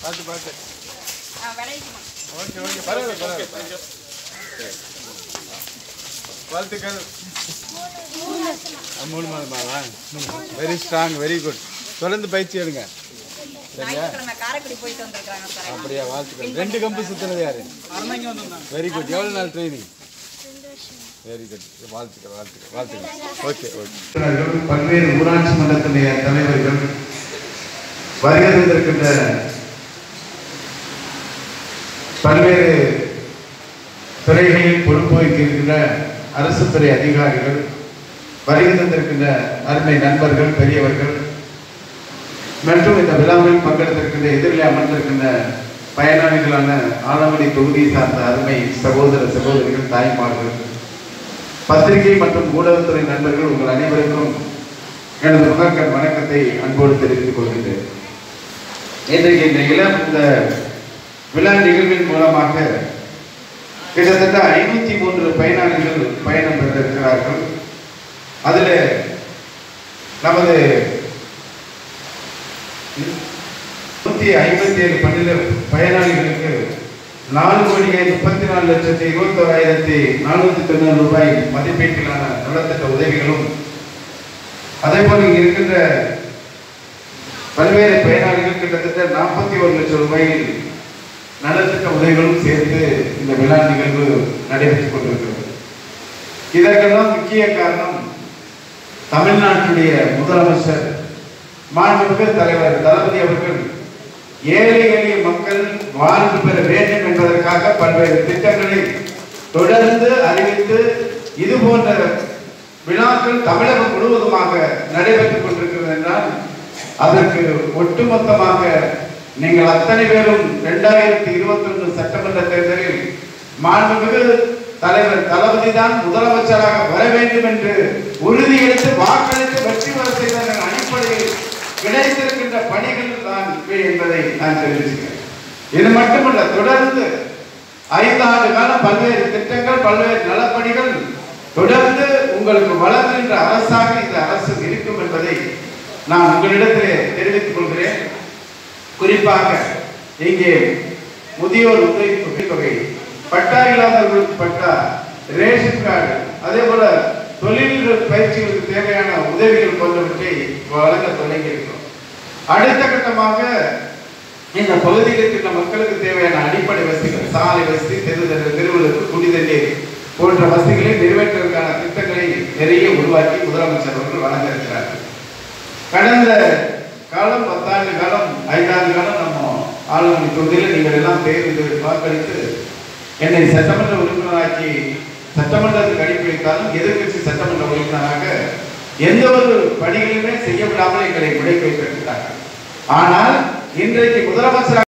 பார்த்து பார்த்து ஆ, விளைவிக்குமா okay okay பரவாயில்ல பரவாயில்ல வாழ்த்துக்கள் ஆ, மூணு மாதமாவா வெரி ஸ்ட்ராங் வெரி குட் தொடர்ந்து பயிற்சி எடுங்க சரியா ஞாயிற்றுக்கிழமை காரைக்குடி போயிட்டு வந்திருக்காங்க சார் அப்படியா வாழ்த்துக்கள் ரெண்டு கம்பு சுத்தினது யாரு வெரி குட் எவ்வளோ நாள் ட்ரைனிங் வெரி குட் வாழ்த்துக்கள் வாழ்த்துக்கள் வாழ்த்துக்கள் ஓகே ஓகே இருக்கிறார்கள். பல்வேறு ஊராட்சி மன்றத்தினுடைய தலைவர்கள் வருகை தந்திருக்கின்ற பல்வேறு துறைகளில் பொறுப்பு வகிக்கின்ற அரசு துறை அதிகாரிகள் வருகை தந்திருக்கின்ற அருமை நண்பர்கள் பெரியவர்கள் மற்றும் இந்த விழாவில் பங்கெடுத்திருக்கின்ற எதிரில் அமர்ந்திருக்கின்ற பயனாளிகளான ஆலமணி தொகுதியை சார்ந்த அருமை சகோதர சகோதரிகள் தாய்மார்கள் பத்திரிகை மற்றும் ஊடகத்துறை நண்பர்கள் உங்கள் அனைவருக்கும் எனது முதற்கண் வணக்கத்தை அன்போடு தெரிவித்துக் கொள்கின்றேன் இன்றைக்கு இந்த இளம் இந்த விழா நிகழ்வின் மூலமாக கிட்டத்தட்ட ஐநூத்தி மூன்று பயனாளிகள் பயணம் பெற்றிருக்கிறார்கள் அதில் நமது நூத்தி ஐம்பத்தி ஏழு பன்னில பயனாளிகளுக்கு நாலு கோடியே முப்பத்தி நாலு லட்சத்தி இருபத்தோராயிரத்தி நானூத்தி தொண்ணூறு ரூபாய் மதிப்பீட்டிலான நலத்திட்ட உதவிகளும் அதே போல இங்க இருக்கின்ற பல்வேறு பயனாளிகள் கிட்டத்தட்ட நாற்பத்தி ஒரு லட்சம் ரூபாயில் நலத்திட்ட உதவிகளும் சேர்த்து இந்த விழா நிகழ்வு நடைபெற்றுக் கொண்டிருக்கிறது இதற்கெல்லாம் முக்கிய காரணம் தமிழ்நாட்டுடைய முதலமைச்சர் மாண்புமிகு தலைவர் தளபதி அவர்கள் ஏழை எளிய மக்கள் வாழ்வு பெற வேண்டும் என்பதற்காக பல்வேறு திட்டங்களை தொடர்ந்து அறிவித்து இது போன்ற விழாக்கள் தமிழகம் முழுவதுமாக நடைபெற்றுக் கொண்டிருக்கிறது என்றால் அதற்கு ஒட்டுமொத்தமாக நீங்கள் அத்தனை பேரும் இரண்டாயிரத்தி இருபத்தி ஒன்று சட்டமன்ற தேர்தலில் மாண்புமிகு தலைவர் தளபதி தான் முதலமைச்சராக வர வேண்டும் என்று உறுதியெடுத்து வாக்களித்து வெற்றி பெற செய்ததன் அடிப்படையில் கிடைத்திருக்கின்ற பணிகள் தான் இவை என்பதை நான் தெரிவிச்சுக்கிறேன் இது மட்டுமல்ல தொடர்ந்து ஐந்து ஆண்டு காலம் பல்வேறு திட்டங்கள் பல்வேறு நலப்பணிகள் தொடர்ந்து உங்களுக்கு வழங்குகின்ற அரசாக இந்த அரசு இருக்கும் என்பதை நான் உங்களிடத்திலே தெரிவித்துக் கொள்கிறேன் குறிப்பாக இங்கே முதியோர் உதவி தொகை பட்டா இல்லாதவர்களுக்கு பட்டா ரேஷன் கார்டு அதே போல தொழில் பயிற்சிகளுக்கு தேவையான உதவிகள் போன்றவற்றை வழங்க தொடங்கி இருக்கிறோம் அடுத்த கட்டமாக இந்த பகுதியில் இருக்கின்ற மக்களுக்கு தேவையான அடிப்படை வசதிகள் சாலை வசதி தெரு தெருவுகளுக்கு குடிதண்ணீர் போன்ற வசதிகளை நிறைவேற்றுவதற்கான திட்டங்களை நிறைய உருவாக்கி முதலமைச்சர் அவர்கள் வழங்க இருக்கிறார்கள் கடந்த காலம் பத்தாண்டு காலம் ஐந்தாண்டு காலம் நம்ம ஆளுநர் தொகுதியில் நீங்கள் எல்லாம் தேர்ந்து வாக்களித்து என்னை சட்டமன்ற உறுப்பினராக்கி சட்டமன்றத்துக்கு அனுப்பி வைத்தாலும் எதிர்க்கட்சி சட்டமன்ற உறுப்பினராக எந்த ஒரு பணிகளுமே செய்ய விடாமல் எங்களை விடை வைத்திருக்கிறார்கள் ஆனால் இன்றைக்கு முதலமைச்சர்